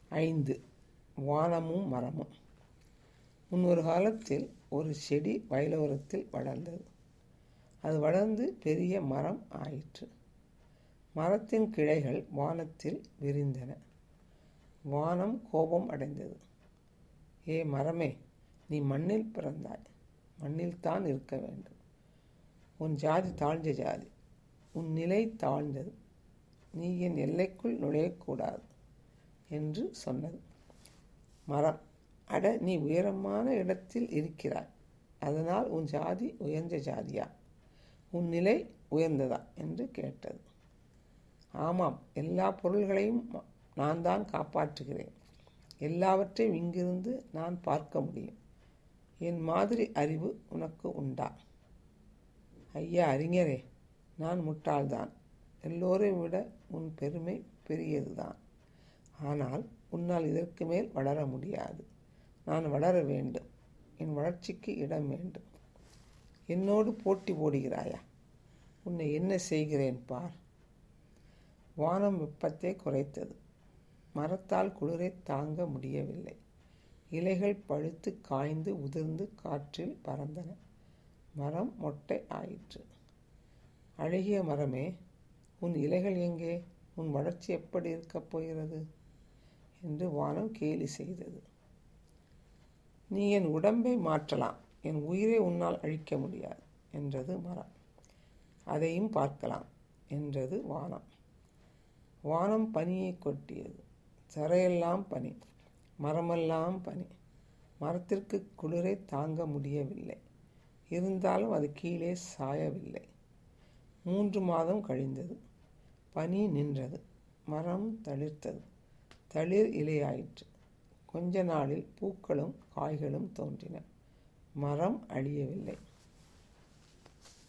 ஐந்து வானமும் மரமும் முன்னொரு காலத்தில் ஒரு செடி வயலோரத்தில் வளர்ந்தது அது வளர்ந்து பெரிய மரம் ஆயிற்று மரத்தின் கிளைகள் வானத்தில் விரிந்தன வானம் கோபம் அடைந்தது ஏ மரமே நீ மண்ணில் பிறந்தாய் மண்ணில்தான் இருக்க வேண்டும் உன் ஜாதி தாழ்ந்த ஜாதி உன் நிலை தாழ்ந்தது நீ என் எல்லைக்குள் நுழையக்கூடாது என்று சொன்னது மரம் அட நீ உயரமான இடத்தில் இருக்கிறாய் அதனால் உன் ஜாதி உயர்ந்த ஜாதியா உன் நிலை உயர்ந்ததா என்று கேட்டது ஆமாம் எல்லா பொருள்களையும் நான் தான் காப்பாற்றுகிறேன் எல்லாவற்றையும் இங்கிருந்து நான் பார்க்க முடியும் என் மாதிரி அறிவு உனக்கு உண்டா ஐயா அறிஞரே நான் முட்டாள்தான் எல்லோரையும் விட உன் பெருமை பெரியதுதான் ஆனால் உன்னால் இதற்கு மேல் வளர முடியாது நான் வளர வேண்டும் என் வளர்ச்சிக்கு இடம் வேண்டும் என்னோடு போட்டி போடுகிறாயா உன்னை என்ன செய்கிறேன் பார் வானம் வெப்பத்தை குறைத்தது மரத்தால் குளிரை தாங்க முடியவில்லை இலைகள் பழுத்து காய்ந்து உதிர்ந்து காற்றில் பறந்தன மரம் மொட்டை ஆயிற்று அழகிய மரமே உன் இலைகள் எங்கே உன் வளர்ச்சி எப்படி இருக்கப் போகிறது என்று வானம் கேலி செய்தது நீ என் உடம்பை மாற்றலாம் என் உயிரை உன்னால் அழிக்க முடியாது என்றது மரம் அதையும் பார்க்கலாம் என்றது வானம் வானம் பனியை கொட்டியது தரையெல்லாம் பனி மரமெல்லாம் பனி மரத்திற்கு குளிரை தாங்க முடியவில்லை இருந்தாலும் அது கீழே சாயவில்லை மூன்று மாதம் கழிந்தது பனி நின்றது மரம் தளிர்த்தது தளிர் இலையாயிற்று கொஞ்ச நாளில் பூக்களும் காய்களும் தோன்றின மரம் அழியவில்லை